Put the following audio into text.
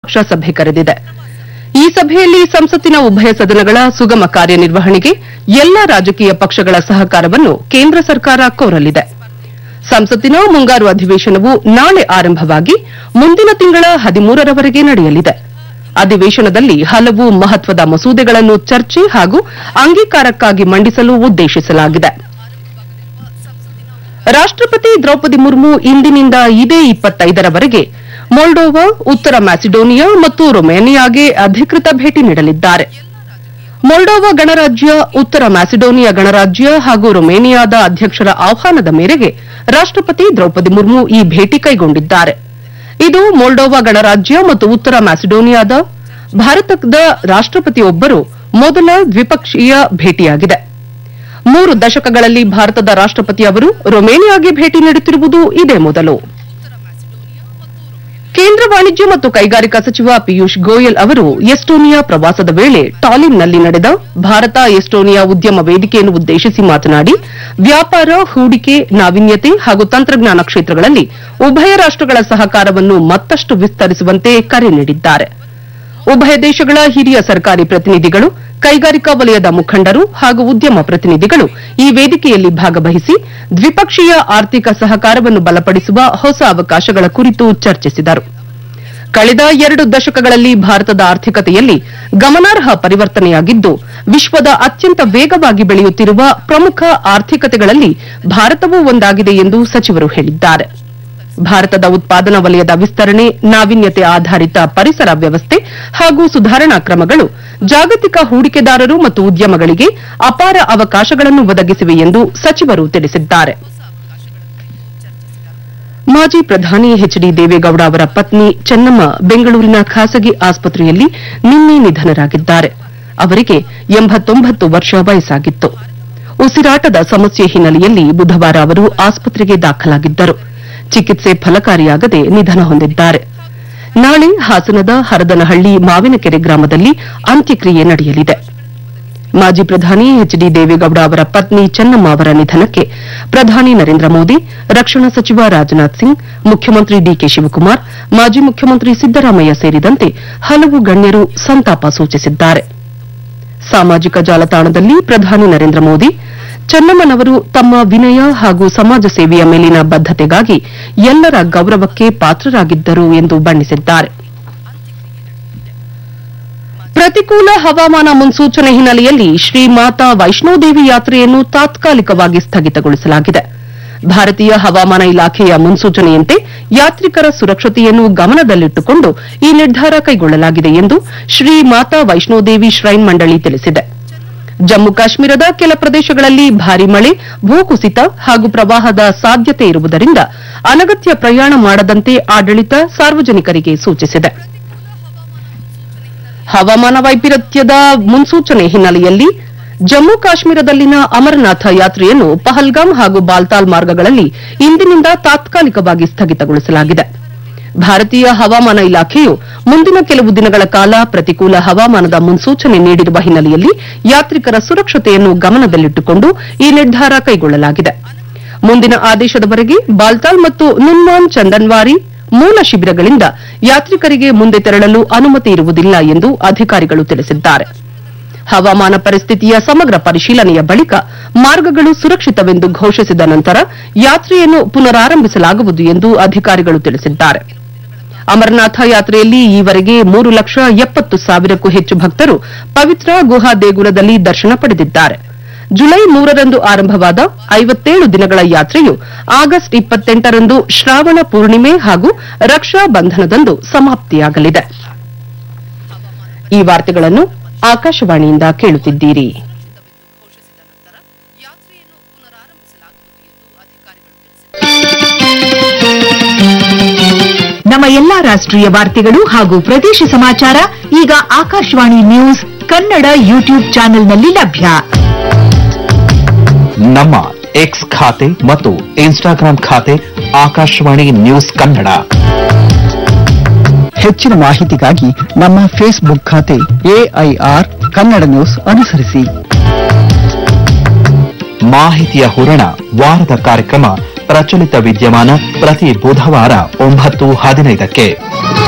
ಪಕ್ಷ ಸಭೆ ಕರೆದಿದೆ ಈ ಸಭೆಯಲ್ಲಿ ಸಂಸತ್ತಿನ ಉಭಯ ಸದನಗಳ ಸುಗಮ ಕಾರ್ಯನಿರ್ವಹಣೆಗೆ ಎಲ್ಲಾ ರಾಜಕೀಯ ಪಕ್ಷಗಳ ಸಹಕಾರವನ್ನು ಕೇಂದ್ರ ಸರ್ಕಾರ ಕೋರಲಿದೆ ಸಂಸತ್ತಿನ ಮುಂಗಾರು ಅಧಿವೇಶನವು ನಾಳೆ ಆರಂಭವಾಗಿ ಮುಂದಿನ ತಿಂಗಳ ಹದಿಮೂರರವರೆಗೆ ನಡೆಯಲಿದೆ ಅಧಿವೇಶನದಲ್ಲಿ ಹಲವು ಮಹತ್ವದ ಮಸೂದೆಗಳನ್ನು ಚರ್ಚೆ ಹಾಗೂ ಅಂಗೀಕಾರಕ್ಕಾಗಿ ಮಂಡಿಸಲು ಉದ್ದೇಶಿಸಲಾಗಿದೆ ರಾಷ್ಟಪತಿ ದ್ರೌಪದಿ ಮುರ್ಮು ಇಂದಿನಿಂದ ಇದೇ ಇಪ್ಪತ್ತೈದರವರೆಗೆ ಮೊಲ್ಡೋವಾ ಉತ್ತರ ಮ್ಯಾಸಿಡೋನಿಯಾ ಮತ್ತು ರೊಮೇನಿಯಾಗೆ ಅಧಿಕೃತ ಭೇಟಿ ನೀಡಲಿದ್ದಾರೆ ಮೊಲ್ಡೋವಾ ಗಣರಾಜ್ಯ ಉತ್ತರ ಮ್ಯಾಸಿಡೋನಿಯಾ ಗಣರಾಜ್ಯ ಹಾಗೂ ರೊಮೇನಿಯಾದ ಅಧ್ಯಕ್ಷರ ಆಹ್ವಾನದ ಮೇರೆಗೆ ರಾಷ್ಟಪತಿ ದ್ರೌಪದಿ ಮುರ್ಮು ಈ ಭೇಟಿ ಕೈಗೊಂಡಿದ್ದಾರೆ ಇದು ಮೊಲ್ಡೋವಾ ಗಣರಾಜ್ಯ ಮತ್ತು ಉತ್ತರ ಮ್ಯಾಸಿಡೋನಿಯಾದ ಭಾರತದ ರಾಷ್ಟಪತಿಯೊಬ್ಬರು ಮೊದಲ ದ್ವಿಪಕ್ಷೀಯ ಭೇಟಿಯಾಗಿದೆ ಮೂರು ದಶಕಗಳಲ್ಲಿ ಭಾರತದ ರಾಷ್ಟಪತಿ ಅವರು ರೊಮೇನಿಯಾಗೆ ಭೇಟಿ ನೀಡುತ್ತಿರುವುದು ಇದೇ ಮೊದಲು ಕೇಂದ್ರ ವಾಣಿಜ್ಯ ಮತ್ತು ಕೈಗಾರಿಕಾ ಸಚಿವ ಪಿಯೂಷ್ ಗೋಯಲ್ ಅವರು ಎಸ್ಟೋನಿಯಾ ಪ್ರವಾಸದ ವೇಳೆ ಟಾಲಿನ್ನಲ್ಲಿ ನಡೆದ ಭಾರತ ಎಸ್ಟೋನಿಯಾ ಉದ್ಯಮ ವೇದಿಕೆಯನ್ನು ಉದ್ದೇಶಿಸಿ ಮಾತನಾಡಿ ವ್ಯಾಪಾರ ಹೂಡಿಕೆ ನಾವೀನ್ಯತೆ ಹಾಗೂ ತಂತ್ರಜ್ಞಾನ ಕ್ಷೇತ್ರಗಳಲ್ಲಿ ಉಭಯ ರಾಷ್ಟಗಳ ಸಹಕಾರವನ್ನು ಮತ್ತಷ್ಟು ವಿಸ್ತರಿಸುವಂತೆ ಕರೆ ನೀಡಿದ್ದಾರೆ ಉಭಯ ದೇಶಗಳ ಹಿರಿಯ ಸರ್ಕಾರಿ ಪ್ರತಿನಿಧಿಗಳು ಕೈಗಾರಿಕಾ ವಲಯದ ಮುಖಂಡರು ಹಾಗೂ ಉದ್ಯಮ ಪ್ರತಿನಿಧಿಗಳು ಈ ವೇದಿಕೆಯಲ್ಲಿ ಭಾಗವಹಿಸಿ ದ್ವಿಪಕ್ಷೀಯ ಆರ್ಥಿಕ ಸಹಕಾರವನ್ನು ಬಲಪಡಿಸುವ ಹೊಸ ಅವಕಾಶಗಳ ಕುರಿತು ಚರ್ಚಿಸಿದರು ಕಳೆದ ಎರಡು ದಶಕಗಳಲ್ಲಿ ಭಾರತದ ಆರ್ಥಿಕತೆಯಲ್ಲಿ ಗಮನಾರ್ಹ ಪರಿವರ್ತನೆಯಾಗಿದ್ದು ವಿಶ್ವದ ಅತ್ಯಂತ ವೇಗವಾಗಿ ಬೆಳೆಯುತ್ತಿರುವ ಪ್ರಮುಖ ಆರ್ಥಿಕತೆಗಳಲ್ಲಿ ಭಾರತವೂ ಒಂದಾಗಿದೆ ಎಂದು ಸಚಿವರು ಹೇಳಿದ್ದಾರೆ ಭಾರತದ ಉತ್ಪಾದನಾ ವಲಯದ ವಿಸ್ತರಣೆ ನಾವೀನ್ಯತೆ ಆಧಾರಿತ ಪರಿಸರ ವ್ಯವಸ್ಥೆ ಹಾಗೂ ಸುಧಾರಣಾ ಕ್ರಮಗಳು ಜಾಗತಿಕ ಹೂಡಿಕೆದಾರರು ಮತ್ತು ಉದ್ಯಮಗಳಿಗೆ ಅಪಾರ ಅವಕಾಶಗಳನ್ನು ಒದಗಿಸಿವೆ ಎಂದು ಸಚಿವರು ತಿಳಿಸಿದ್ದಾರೆ ಮಾಜಿ ಪ್ರಧಾನಿ ಎಚ್ ಡಿ ದೇವೇಗೌಡ ಅವರ ಪತ್ನಿ ಚೆನ್ನಮ್ಮ ಬೆಂಗಳೂರಿನ ಖಾಸಗಿ ಆಸ್ಪತ್ರೆಯಲ್ಲಿ ನಿನ್ನೆ ನಿಧನರಾಗಿದ್ದಾರೆ ಅವರಿಗೆ ಎಂಬತ್ತೊಂಬತ್ತು ವರ್ಷ ವಯಸ್ಸಾಗಿತ್ತು ಉಸಿರಾಟದ ಸಮಸ್ಯೆ ಹಿನ್ನೆಲೆಯಲ್ಲಿ ಬುಧವಾರ ಅವರು ಆಸ್ಪತ್ರೆಗೆ ದಾಖಲಾಗಿದ್ದರು ಚಿಕಿತ್ಸೆ ಫಲಕಾರಿಯಾಗದೆ ನಿಧನ ಹೊಂದಿದ್ದಾರೆ ನಾಳೆ ಹಾಸನದ ಹರದನಹಳ್ಳಿ ಮಾವಿನಕೆರೆ ಗ್ರಾಮದಲ್ಲಿ ಅಂತ್ಯಕ್ರಿಯೆ ನಡೆಯಲಿದೆ ಮಾಜಿ ಪ್ರಧಾನಿ ಎಚ್ ಡಿ ದೇವೇಗೌಡ ಅವರ ಪತ್ನಿ ಚೆನ್ನಮ್ಮ ಅವರ ನಿಧನಕ್ಕೆ ಪ್ರಧಾನಿ ನರೇಂದ್ರ ಮೋದಿ ರಕ್ಷಣಾ ಸಚಿವ ರಾಜನಾಥ್ ಸಿಂಗ್ ಮುಖ್ಯಮಂತ್ರಿ ಡಿಕೆ ಶಿವಕುಮಾರ್ ಮಾಜಿ ಮುಖ್ಯಮಂತ್ರಿ ಸಿದ್ದರಾಮಯ್ಯ ಸೇರಿದಂತೆ ಹಲವು ಗಣ್ಯರು ಸಂತಾಪ ಸೂಚಿಸಿದ್ದಾರೆ ಸಾಮಾಜಿಕ ಜಾಲತಾಣದಲ್ಲಿ ಪ್ರಧಾನಿ ನರೇಂದ್ರ ಮೋದಿ ಚೆನ್ನಮ್ಮನವರು ತಮ್ಮ ವಿನಯ ಹಾಗೂ ಸಮಾಜ ಸೇವೆಯ ಮೇಲಿನ ಬದ್ದತೆಗಾಗಿ ಎಲ್ಲರ ಗೌರವಕ್ಕೆ ಪಾತ್ರರಾಗಿದ್ದರು ಎಂದು ಬಣ್ಣಿಸಿದ್ದಾರೆ ಪ್ರತಿಕೂಲ ಹವಾಮಾನ ಮುನ್ಸೂಚನೆ ಹಿನ್ನೆಲೆಯಲ್ಲಿ ಶ್ರೀ ಮಾತಾ ವೈಷ್ಣೋದೇವಿ ಯಾತ್ರೆಯನ್ನು ತಾತ್ಕಾಲಿಕವಾಗಿ ಸ್ಥಗಿತಗೊಳಿಸಲಾಗಿದೆ ಭಾರತೀಯ ಹವಾಮಾನ ಇಲಾಖೆಯ ಮುನ್ಸೂಚನೆಯಂತೆ ಯಾತ್ರಿಕರ ಸುರಕ್ಷತೆಯನ್ನು ಗಮನದಲ್ಲಿಟ್ಟುಕೊಂಡು ಈ ನಿರ್ಧಾರ ಕೈಗೊಳ್ಳಲಾಗಿದೆ ಎಂದು ಶ್ರೀ ಮಾತಾ ವೈಷ್ಣೋದೇವಿ ಶ್ರೈನ್ ಮಂಡಳಿ ತಿಳಿಸಿದೆ ಜಮ್ಮು ಕಾಶ್ಮೀರದ ಕೆಲ ಪ್ರದೇಶಗಳಲ್ಲಿ ಭಾರಿ ಮಳೆ ಭೂಕುಸಿತ ಹಾಗೂ ಪ್ರವಾಹದ ಸಾಧ್ಯತೆ ಇರುವುದರಿಂದ ಅನಗತ್ಯ ಪ್ರಯಾಣ ಮಾಡದಂತೆ ಆಡಳಿತ ಸಾರ್ವಜನಿಕರಿಗೆ ಸೂಚಿಸಿದೆ ಹವಾಮಾನ ವೈಪರೀತ್ಯದ ಮುನ್ಸೂಚನೆ ಹಿನ್ನೆಲೆಯಲ್ಲಿ ಜಮ್ಮು ಕಾಶ್ಮೀರದಲ್ಲಿನ ಅಮರನಾಥ ಯಾತ್ರೆಯನ್ನು ಪಹಲ್ಗಾಮ್ ಹಾಗೂ ಬಾಲ್ತಾಲ್ ಮಾರ್ಗಗಳಲ್ಲಿ ಇಂದಿನಿಂದ ತಾತ್ಕಾಲಿಕವಾಗಿ ಸ್ಥಗಿತಗೊಳಿಸಲಾಗಿದೆ ಭಾರತೀಯ ಹವಾಮಾನ ಇಲಾಖೆಯು ಮುಂದಿನ ಕೆಲವು ದಿನಗಳ ಕಾಲ ಪ್ರತಿಕೂಲ ಹವಾಮಾನದ ಮುನ್ಸೂಚನೆ ನೀಡಿರುವ ಹಿನ್ನೆಲೆಯಲ್ಲಿ ಯಾತ್ರಿಕರ ಸುರಕ್ಷತೆಯನ್ನು ಗಮನದಲ್ಲಿಟ್ಟುಕೊಂಡು ಈ ನಿರ್ಧಾರ ಕೈಗೊಳ್ಳಲಾಗಿದೆ ಮುಂದಿನ ಆದೇಶದವರೆಗೆ ಬಾಲ್ತಾಲ್ ಮತ್ತು ನುನ್ವಾನ್ ಚಂದನ್ವಾರಿ ಮೂಲ ಶಿಬಿರಗಳಿಂದ ಯಾತ್ರಿಕರಿಗೆ ಮುಂದೆ ತೆರಳಲು ಅನುಮತಿ ಇರುವುದಿಲ್ಲ ಎಂದು ಅಧಿಕಾರಿಗಳು ತಿಳಿಸಿದ್ದಾರೆ ಹವಾಮಾನ ಪರಿಸ್ಥಿತಿಯ ಸಮಗ್ರ ಪರಿಶೀಲನೆಯ ಬಳಿಕ ಮಾರ್ಗಗಳು ಸುರಕ್ಷಿತವೆಂದು ಘೋಷಿಸಿದ ನಂತರ ಯಾತ್ರೆಯನ್ನು ಪುನರಾರಂಭಿಸಲಾಗುವುದು ಎಂದು ಅಧಿಕಾರಿಗಳು ತಿಳಿಸಿದ್ದಾರೆ ಅಮರನಾಥ ಯಾತ್ರೆಯಲ್ಲಿ ಈವರೆಗೆ ಮೂರು ಲಕ್ಷ ಎಪ್ಪತ್ತು ಸಾವಿರಕ್ಕೂ ಹೆಚ್ಚು ಭಕ್ತರು ಪವಿತ್ರ ಗುಹಾ ದೇಗುಲದಲ್ಲಿ ದರ್ಶನ ಪಡೆದಿದ್ದಾರೆ ಜುಲೈ ಮೂರರಂದು ಆರಂಭವಾದ ಐವತ್ತೇಳು ದಿನಗಳ ಯಾತ್ರೆಯು ಆಗಸ್ಟ್ ಇಪ್ಪತ್ತೆಂಟರಂದು ಶ್ರಾವಣ ಪೂರ್ಣಿಮೆ ಹಾಗೂ ರಕ್ಷಾ ಬಂಧನದಂದು ಸಮಾಪ್ತಿಯಾಗಲಿದೆ ಈ ವಾರ್ತೆಗಳನ್ನು ಆಕಾಶವಾಣಿಯಿಂದ ಕೇಳುತ್ತಿದ್ದೀರಿ ನಮ್ಮ ಎಲ್ಲಾ ರಾಷ್ಟ್ರೀಯ ವಾರ್ತೆಗಳು ಹಾಗೂ ಪ್ರದೇಶ ಸಮಾಚಾರ ಈಗ ಆಕಾಶವಾಣಿ ನ್ಯೂಸ್ ಕನ್ನಡ ಯೂಟ್ಯೂಬ್ ಚಾನೆಲ್ನಲ್ಲಿ ಲಭ್ಯ ನಮ್ಮ ಎಕ್ಸ್ ಖಾತೆ ಮತ್ತು ಇನ್ಸ್ಟಾಗ್ರಾಂ ಖಾತೆ ಆಕಾಶವಾಣಿ ನ್ಯೂಸ್ ಕನ್ನಡ ಹೆಚ್ಚಿನ ಮಾಹಿತಿಗಾಗಿ ನಮ್ಮ ಫೇಸ್ಬುಕ್ ಖಾತೆ ಎಐಆರ್ ಕನ್ನಡ ನ್ಯೂಸ್ ಅನುಸರಿಸಿ ಮಾಹಿತಿಯ ಹೂರಣ ವಾರದ ಕಾರ್ಯಕ್ರಮ ಪ್ರಚಲಿತ ವಿದ್ಯಮಾನ ಪ್ರತಿ ಬುಧವಾರ ಒಂಬತ್ತು ಹದಿನೈದಕ್ಕೆ